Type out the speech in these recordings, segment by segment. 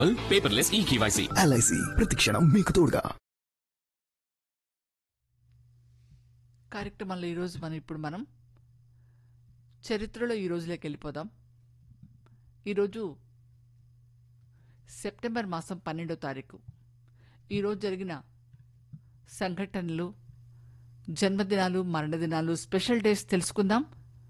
paperless ఈ KYC LIC ప్రతిక్షణం మీకు తోడుగా కార్యక్రమంలో ఈరోజు మనం ఇప్పుడు మనం చరిత్రలో ఈ రోజులోకి వెళ్ళిపోదాం ఈరోజు సెప్టెంబర్ మాసం పన్నెండో తారీఖు ఈరోజు జరిగిన సంఘటనలు జన్మదినాలు మరణదినాలు స్పెషల్ డేస్ తెలుసుకుందాం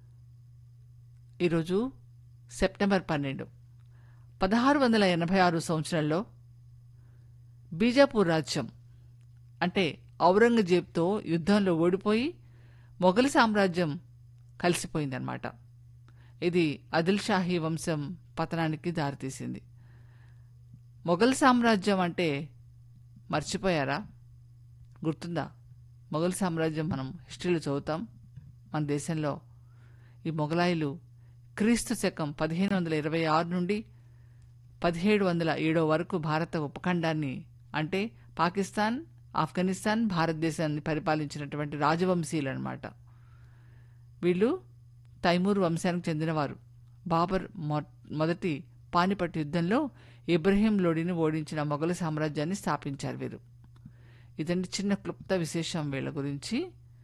ఈరోజు సెప్టెంబర్ పన్నెండు పదహారు వందల ఎనభై ఆరు సంవత్సరంలో బీజాపూర్ రాజ్యం అంటే ఔరంగజేబ్తో యుద్ధంలో ఓడిపోయి మొఘల్ సామ్రాజ్యం కలిసిపోయిందన్నమాట ఇది ఆదిల్ షాహీ వంశం పతనానికి దారితీసింది మొఘల్ సామ్రాజ్యం అంటే మర్చిపోయారా గుర్తుందా మొఘల్ సామ్రాజ్యం మనం హిస్టరీలో చదువుతాం మన దేశంలో ఈ మొఘలాయిలు క్రీస్తు శకం పదిహేను వందల ఇరవై ఆరు నుండి పదిహేడు వందల ఏడో వరకు భారత ఉపఖండాన్ని అంటే పాకిస్తాన్ ఆఫ్ఘనిస్తాన్ భారతదేశాన్ని పరిపాలించినటువంటి రాజవంశీయులు అనమాట వీళ్ళు తైమూర్ వంశానికి చెందినవారు బాబర్ మొ- మొదటి పానిపట్ యుద్ధంలో ఇబ్రహీం లోడిని ఓడించిన మొఘలు సామ్రాజ్యాన్ని స్థాపించారు వీరు ఇదండి చిన్న క్లుప్త విశేషం వీళ్ళ గురించి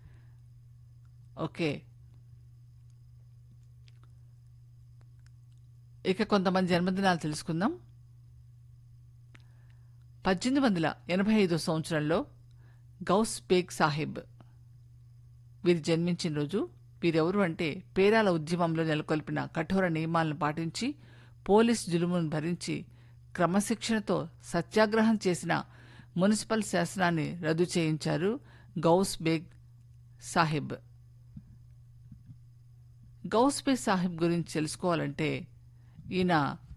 ఓకే ఇక కొంతమంది జన్మదినాలు తెలుసుకుందాం పద్దెనిమిది వందల ఎనభై ఐదో సంవత్సరంలో గౌస్ బేగ్ సాహిబ్ వీరు జన్మించిన రోజు వీరెవరు అంటే పేరాల ఉద్యమంలో నెలకొల్పిన కఠోర నియమాలను పాటించి పోలీస్ జులుమును భరించి క్రమశిక్షణతో సత్యాగ్రహం చేసిన మున్సిపల్ శాసనాన్ని రద్దు చేయించారు గౌస్ బేగ్ సాహిబ్ గౌస్ బేగ్ సాహిబ్ గురించి తెలుసుకోవాలంటే ఈయన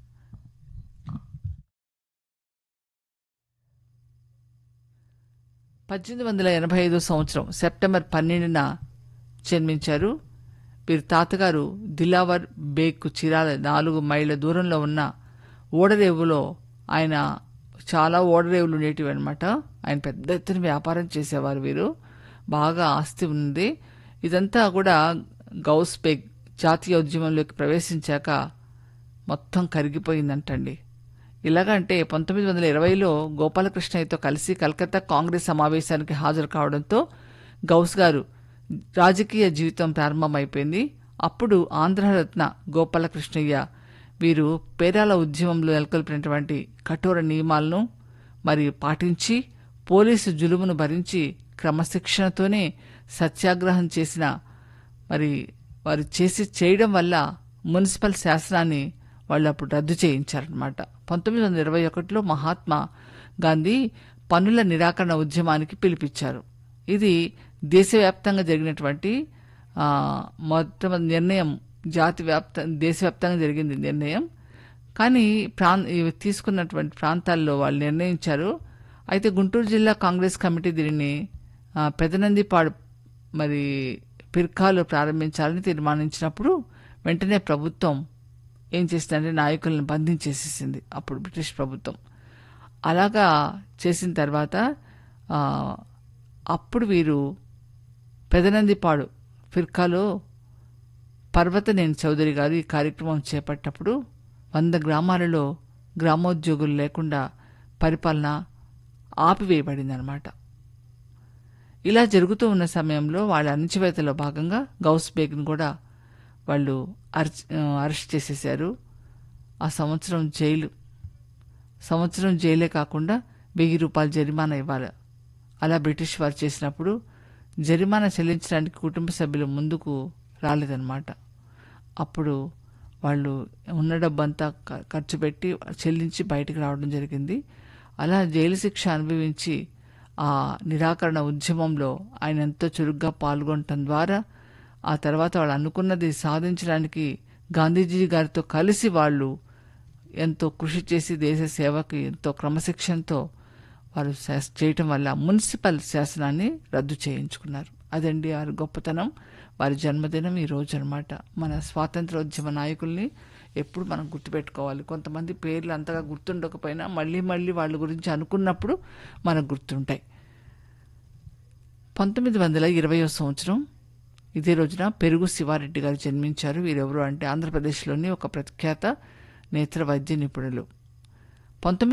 పద్దెనిమిది వందల ఎనభై ఐదో సంవత్సరం సెప్టెంబర్ పన్నెండున జన్మించారు వీరి తాతగారు దిలావర్ బేగ్కు చిరాల నాలుగు మైళ్ళ దూరంలో ఉన్న ఓడరేవులో ఆయన చాలా ఓడరేవులు ఉండేటివి అనమాట ఆయన పెద్ద ఎత్తున వ్యాపారం చేసేవారు వీరు బాగా ఆస్తి ఉంది ఇదంతా కూడా గౌస్ బేగ్ జాతీయ ఉద్యమంలోకి ప్రవేశించాక మొత్తం కరిగిపోయిందంటండి ఇలాగంటే పంతొమ్మిది వందల ఇరవైలో గోపాలకృష్ణయ్యతో కలిసి కలకత్తా కాంగ్రెస్ సమావేశానికి హాజరు కావడంతో గౌస్ గారు రాజకీయ జీవితం ప్రారంభమైపోయింది అప్పుడు ఆంధ్రరత్న గోపాలకృష్ణయ్య వీరు పేరాల ఉద్యమంలో నెలకొల్పినటువంటి కఠోర నియమాలను మరి పాటించి పోలీసు జులుమును భరించి క్రమశిక్షణతోనే సత్యాగ్రహం చేసిన మరి వారు చేసి చేయడం వల్ల మున్సిపల్ శాసనాన్ని వాళ్ళు అప్పుడు రద్దు చేయించారనమాట పంతొమ్మిది వందల ఇరవై ఒకటిలో మహాత్మా గాంధీ పన్నుల నిరాకరణ ఉద్యమానికి పిలిపించారు ఇది దేశవ్యాప్తంగా జరిగినటువంటి ఆ, మొట్టమొదటి నిర్ణయం జాతి వ్యాప్త దేశవ్యాప్తంగా జరిగింది నిర్ణయం కానీ ప్రాం ఇవి తీసుకున్నటువంటి ప్రాంతాల్లో వాళ్ళు నిర్ణయించారు అయితే గుంటూరు జిల్లా కాంగ్రెస్ కమిటీ దీనిని ఆ, పెదనందిపాడు మరి పిర్కాలో ప్రారంభించాలని తీర్మానించినప్పుడు వెంటనే ప్రభుత్వం ఏం చేసిందంటే నాయకులను బంధించేసేసింది అప్పుడు బ్రిటిష్ ప్రభుత్వం అలాగా చేసిన తర్వాత ఆ, అప్పుడు వీరు పెదనందిపాడు ఫిర్కాలో పర్వతనేని చౌదరి గారు ఈ కార్యక్రమం చేపట్టప్పుడు వంద గ్రామాలలో గ్రామోద్యోగులు లేకుండా పరిపాలన ఆపివేయబడిందనమాట ఇలా జరుగుతూ ఉన్న సమయంలో వాళ్ళ అణచివేతలో భాగంగా గౌస్ బేగ్ను కూడా వాళ్ళు అరెస్ట్ అరెస్ట్ చేసేశారు ఆ సంవత్సరం జైలు సంవత్సరం జైలే కాకుండా వెయ్యి రూపాయలు జరిమానా ఇవ్వాలి అలా బ్రిటిష్ వారు చేసినప్పుడు జరిమానా చెల్లించడానికి కుటుంబ సభ్యులు ముందుకు రాలేదన్నమాట అప్పుడు వాళ్ళు ఉన్న డబ్బంతా ఖ- ఖర్చు పెట్టి చెల్లించి బయటికి రావడం జరిగింది అలా జైలు శిక్ష అనుభవించి ఆ నిరాకరణ ఉద్యమంలో ఆయన ఎంతో చురుగ్గా పాల్గొనటం ద్వారా ఆ తర్వాత వాళ్ళు అనుకున్నది సాధించడానికి గాంధీజీ గారితో కలిసి వాళ్ళు ఎంతో కృషి చేసి దేశ సేవకి ఎంతో క్రమశిక్షణతో వారు శాస- చేయటం వల్ల మున్సిపల్ శాసనాన్ని రద్దు చేయించుకున్నారు అదండి వారి గొప్పతనం వారి జన్మదినం ఈ రోజు అనమాట మన స్వాతంత్రోద్యమ నాయకుల్ని ఎప్పుడు మనం గుర్తుపెట్టుకోవాలి కొంతమంది పేర్లు అంతగా గుర్తుండకపోయినా మళ్ళీ మళ్ళీ వాళ్ళ గురించి అనుకున్నప్పుడు మనకు గుర్తుంటాయి పంతొమ్మిది వందల ఇరవయో సంవత్సరం ఇదే రోజున పెరుగు శివారెడ్డి గారు జన్మించారు వీరెవరు అంటే ఆంధ్రప్రదేశ్లోని ఒక ప్రఖ్యాత నేత్ర వైద్య నిపుణులు పంతొమ్మిది